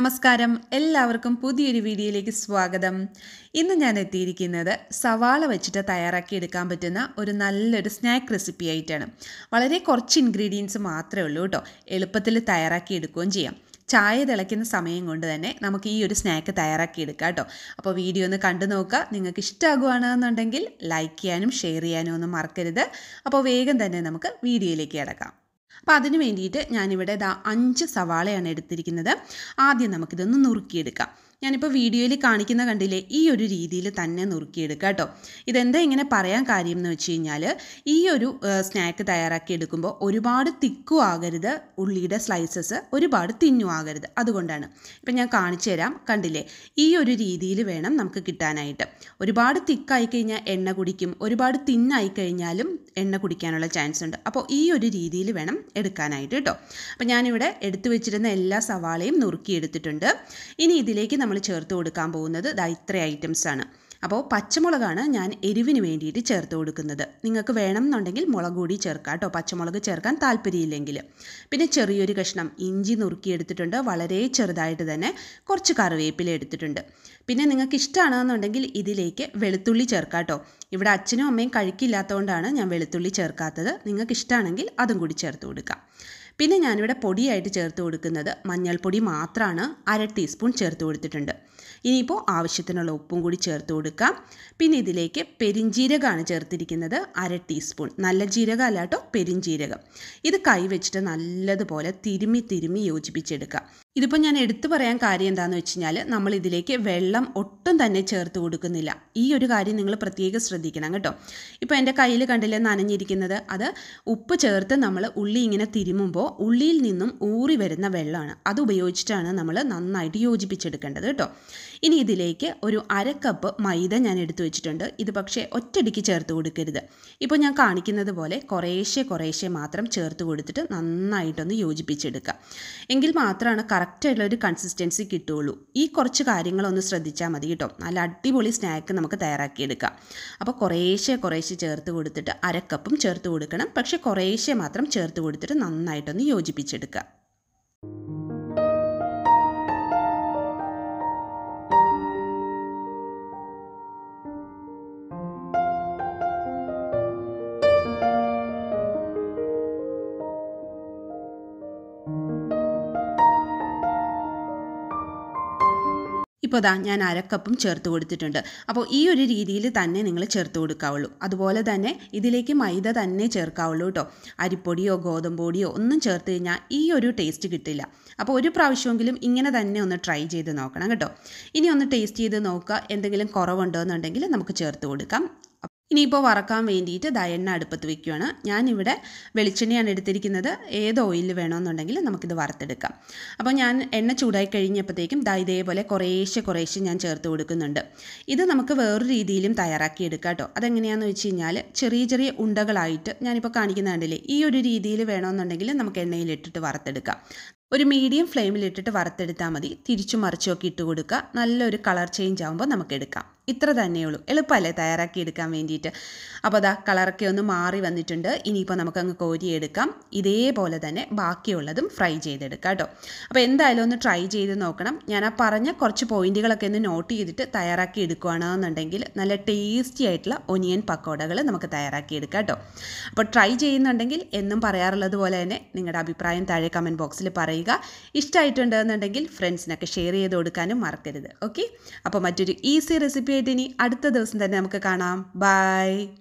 നമസ്കാരം എല്ലാവർക്കും പുതിയൊരു വീഡിയോയിലേക്ക് സ്വാഗതം ഇന്ന് ഞാൻ എത്തിയിരിക്കുന്നത് സവാള വെച്ചിട്ട് തയ്യാറാക്കി എടുക്കാൻ പറ്റുന്ന ഒരു നല്ലൊരു സ്നാക്ക് റെസിപ്പി ആയിട്ടാണ് വളരെ കുറച്ച് ഇൻഗ്രീഡിയൻസ് മാത്രമേ ഉള്ളൂ കേട്ടോ എളുപ്പത്തിൽ തയ്യാറാക്കി എടുക്കുകയും ചെയ്യാം ചായ തിളയ്ക്കുന്ന സമയം കൊണ്ട് തന്നെ നമുക്ക് ഈ ഒരു സ്നാക്ക് തയ്യാറാക്കി എടുക്കാം കേട്ടോ അപ്പോൾ വീഡിയോ ഒന്ന് കണ്ടു നോക്കുക നിങ്ങൾക്ക് ഇഷ്ടമാകുകയാണെന്നുണ്ടെങ്കിൽ ലൈക്ക് ചെയ്യാനും ഷെയർ ചെയ്യാനും ഒന്നും മറക്കരുത് അപ്പോൾ വേഗം തന്നെ നമുക്ക് വീഡിയോയിലേക്ക് കിടക്കാം അപ്പോൾ അതിന് വേണ്ടിയിട്ട് ഞാനിവിടെ ഇതാ അഞ്ച് സവാളയാണ് എടുത്തിരിക്കുന്നത് ആദ്യം നമുക്കിതൊന്ന് നുറുക്കിയെടുക്കാം ഞാനിപ്പോൾ വീഡിയോയിൽ കാണിക്കുന്ന കണ്ടില്ലേ ഈ ഒരു രീതിയിൽ തന്നെ നുറുക്കിയെടുക്കുക കേട്ടോ ഇതെന്താ ഇങ്ങനെ പറയാൻ കാര്യം എന്ന് വെച്ച് കഴിഞ്ഞാൽ ഈ ഒരു സ്നാക്ക് തയ്യാറാക്കി എടുക്കുമ്പോൾ ഒരുപാട് തിക്കും ആകരുത് ഉള്ളിയുടെ സ്ലൈസസ് ഒരുപാട് തിന്നും ആകരുത് അതുകൊണ്ടാണ് ഇപ്പം ഞാൻ കാണിച്ചു തരാം കണ്ടില്ലേ ഈ ഒരു രീതിയിൽ വേണം നമുക്ക് കിട്ടാനായിട്ട് ഒരുപാട് തിക്കായി കഴിഞ്ഞാൽ എണ്ണ കുടിക്കും ഒരുപാട് തിന്നായി കഴിഞ്ഞാലും എണ്ണ കുടിക്കാനുള്ള ചാൻസ് ഉണ്ട് അപ്പോൾ ഈ ഒരു രീതിയിൽ വേണം എടുക്കാനായിട്ട് കേട്ടോ അപ്പോൾ ഞാനിവിടെ എടുത്തു വെച്ചിരുന്ന എല്ലാ സവാളയും നുറുക്കി എടുത്തിട്ടുണ്ട് ഇനി ഇതിലേക്ക് നമ്മൾ ചേർത്ത് കൊടുക്കാൻ പോകുന്നത് ദാ ഇത്ര ഐറ്റംസ് ആണ് അപ്പോൾ പച്ചമുളകാണ് ഞാൻ എരിവിന് വേണ്ടിയിട്ട് ചേർത്ത് കൊടുക്കുന്നത് നിങ്ങൾക്ക് വേണം എന്നുണ്ടെങ്കിൽ മുളക് കൂടി ചേർക്കാം കേട്ടോ പച്ചമുളക് ചേർക്കാൻ താല്പര്യമില്ലെങ്കിൽ പിന്നെ ചെറിയൊരു കഷ്ണം ഇഞ്ചി നുറുക്കിയെടുത്തിട്ടുണ്ട് വളരെ ചെറുതായിട്ട് തന്നെ കുറച്ച് കറിവേപ്പില എടുത്തിട്ടുണ്ട് പിന്നെ നിങ്ങൾക്ക് ഇഷ്ടമാണെന്നുണ്ടെങ്കിൽ ഇതിലേക്ക് വെളുത്തുള്ളി ചേർക്കാം കേട്ടോ ഇവിടെ അച്ഛനും അമ്മയും കഴിക്കില്ലാത്തതുകൊണ്ടാണ് ഞാൻ വെളുത്തുള്ളി ചേർക്കാത്തത് നിങ്ങൾക്ക് ഇഷ്ടമാണെങ്കിൽ അതും കൂടി ചേർത്ത് കൊടുക്കാം പിന്നെ ഞാനിവിടെ പൊടിയായിട്ട് ചേർത്ത് കൊടുക്കുന്നത് മഞ്ഞൾപ്പൊടി മാത്രമാണ് അര ടീസ്പൂൺ ചേർത്ത് കൊടുത്തിട്ടുണ്ട് ഇനിയിപ്പോൾ ആവശ്യത്തിനുള്ള ഉപ്പും കൂടി ചേർത്ത് കൊടുക്കാം പിന്നെ ഇതിലേക്ക് പെരിഞ്ജീരകമാണ് ചേർത്തിരിക്കുന്നത് അര ടീസ്പൂൺ നല്ല ജീരകം അല്ല കേട്ടോ പെരിഞ്ജീരകം ഇത് കൈ വെച്ചിട്ട് നല്ലതുപോലെ തിരുമ്മി തിരുമ്മി യോജിപ്പിച്ചെടുക്കാം ഇതിപ്പോൾ ഞാൻ എടുത്തു പറയാൻ കാര്യം എന്താണെന്ന് വെച്ച് കഴിഞ്ഞാൽ നമ്മൾ ഇതിലേക്ക് വെള്ളം ഒട്ടും തന്നെ ചേർത്ത് കൊടുക്കുന്നില്ല ഈ ഒരു കാര്യം നിങ്ങൾ പ്രത്യേകം ശ്രദ്ധിക്കണം കേട്ടോ ഇപ്പോൾ എൻ്റെ കയ്യിൽ കണ്ടില്ലേ നനഞ്ഞിരിക്കുന്നത് അത് ഉപ്പ് ചേർത്ത് നമ്മൾ ഉള്ളി ഇങ്ങനെ തിരുമുമ്പോൾ ഉള്ളിയിൽ നിന്നും ഊറി വരുന്ന വെള്ളമാണ് അത് ഉപയോഗിച്ചിട്ടാണ് നമ്മൾ നന്നായിട്ട് യോജിപ്പിച്ചെടുക്കേണ്ടത് കേട്ടോ ഇനി ഇതിലേക്ക് ഒരു അര കപ്പ് മൈദ ഞാൻ എടുത്തു വെച്ചിട്ടുണ്ട് ഇത് പക്ഷേ ഒറ്റടിക്ക് ചേർത്ത് കൊടുക്കരുത് ഇപ്പോൾ ഞാൻ കാണിക്കുന്നത് പോലെ കുറേശ്ശെ കുറേശ്ശെ മാത്രം ചേർത്ത് കൊടുത്തിട്ട് നന്നായിട്ടൊന്ന് യോജിപ്പിച്ചെടുക്കുക എങ്കിൽ മാത്രമാണ് കറക്റ്റായിട്ടുള്ള ഒരു കൺസിസ്റ്റൻസി കിട്ടുകയുള്ളൂ ഈ കുറച്ച് കാര്യങ്ങളൊന്ന് ശ്രദ്ധിച്ചാൽ മതി കേട്ടോ നല്ല അടിപൊളി സ്നാക്ക് നമുക്ക് തയ്യാറാക്കിയെടുക്കാം അപ്പോൾ കുറേശ്ശെ കുറേശ്ശെ ചേർത്ത് കൊടുത്തിട്ട് അരക്കപ്പും ചേർത്ത് കൊടുക്കണം പക്ഷേ കുറേശ്ശെ മാത്രം ചേർത്ത് കൊടുത്തിട്ട് നന്നായിട്ടൊന്ന് യോജിപ്പിച്ചെടുക്കുക ഇപ്പോൾ ദാ ഞാൻ അരക്കപ്പും ചേർത്ത് കൊടുത്തിട്ടുണ്ട് അപ്പോൾ ഈ ഒരു രീതിയിൽ തന്നെ നിങ്ങൾ ചേർത്ത് കൊടുക്കാവുള്ളൂ അതുപോലെ തന്നെ ഇതിലേക്ക് മൈദ തന്നെ ചേർക്കാവുള്ളൂ കേട്ടോ അരിപ്പൊടിയോ ഗോതമ്പൊടിയോ ഒന്നും ചേർത്ത് കഴിഞ്ഞാൽ ഈ ഒരു ടേസ്റ്റ് കിട്ടില്ല അപ്പോൾ ഒരു പ്രാവശ്യമെങ്കിലും ഇങ്ങനെ തന്നെ ഒന്ന് ട്രൈ ചെയ്ത് നോക്കണം കേട്ടോ ഇനി ഒന്ന് ടേസ്റ്റ് ചെയ്ത് നോക്കുക എന്തെങ്കിലും കുറവുണ്ടോ എന്നുണ്ടെങ്കിൽ നമുക്ക് ചേർത്ത് കൊടുക്കാം ഇനിയിപ്പോൾ വറക്കാൻ വേണ്ടിയിട്ട് ദാ എണ്ണ അടുപ്പത്ത് വെക്കുകയാണ് ഞാനിവിടെ വെളിച്ചെണ്ണയാണ് എടുത്തിരിക്കുന്നത് ഏത് ഓയിലിൽ വേണമെന്നുണ്ടെങ്കിൽ നമുക്കിത് വറുത്തെടുക്കാം അപ്പോൾ ഞാൻ എണ്ണ ചൂടായി കഴിഞ്ഞപ്പോഴത്തേക്കും ദാ ഇതേപോലെ കുറേശ്ശെ കുറേശ്ശെ ഞാൻ ചേർത്ത് കൊടുക്കുന്നുണ്ട് ഇത് നമുക്ക് വേറൊരു രീതിയിലും തയ്യാറാക്കി എടുക്കാം കേട്ടോ അതെങ്ങനെയാണെന്ന് വെച്ച് കഴിഞ്ഞാൽ ചെറിയ ചെറിയ ഉണ്ടകളായിട്ട് ഞാനിപ്പോൾ കാണിക്കുന്ന കണ്ടില്ലേ ഈ ഒരു രീതിയിൽ വേണമെന്നുണ്ടെങ്കിൽ നമുക്ക് എണ്ണയിലിട്ടിട്ട് വറുത്തെടുക്കാം ഒരു മീഡിയം ഫ്ലെയിമിലിട്ടിട്ട് വറുത്തെടുത്താൽ മതി തിരിച്ചു മറിച്ചൊക്കെ ഇട്ട് കൊടുക്കുക നല്ലൊരു കളർ ചേഞ്ച് ആകുമ്പോൾ നമുക്ക് എടുക്കാം ഇത്ര തന്നെയുള്ളൂ എളുപ്പമല്ലേ തയ്യാറാക്കി എടുക്കാൻ വേണ്ടിയിട്ട് അപ്പോൾ അതാ കളറൊക്കെ ഒന്ന് മാറി വന്നിട്ടുണ്ട് ഇനിയിപ്പോൾ നമുക്കങ്ങ് കോരിയെടുക്കാം ഇതേപോലെ തന്നെ ബാക്കിയുള്ളതും ഫ്രൈ ചെയ്തെടുക്കാം കേട്ടോ അപ്പോൾ എന്തായാലും ഒന്ന് ട്രൈ ചെയ്ത് നോക്കണം ഞാൻ ആ പറഞ്ഞ കുറച്ച് പോയിന്റുകളൊക്കെ ഒന്ന് നോട്ട് ചെയ്തിട്ട് തയ്യാറാക്കി എടുക്കുകയാണെന്നുണ്ടെങ്കിൽ നല്ല ടേസ്റ്റി ആയിട്ടുള്ള ഒനിയൻ പക്കോടകൾ നമുക്ക് തയ്യാറാക്കി എടുക്കാം കേട്ടോ അപ്പോൾ ട്രൈ ചെയ്യുന്നുണ്ടെങ്കിൽ എന്നും പറയാറുള്ളത് പോലെ തന്നെ നിങ്ങളുടെ അഭിപ്രായം താഴെ കമൻറ്റ് ബോക്സിൽ പറയുക ഇഷ്ടമായിട്ടുണ്ട് എന്നുണ്ടെങ്കിൽ ഫ്രണ്ട്സിനൊക്കെ ഷെയർ ചെയ്ത് കൊടുക്കാനും മറക്കരുത് ഓക്കെ അപ്പോൾ മറ്റൊരു ഈസി റെസിപ്പി ആയിട്ട് ഇനി അടുത്ത ദിവസം തന്നെ നമുക്ക് കാണാം ബൈ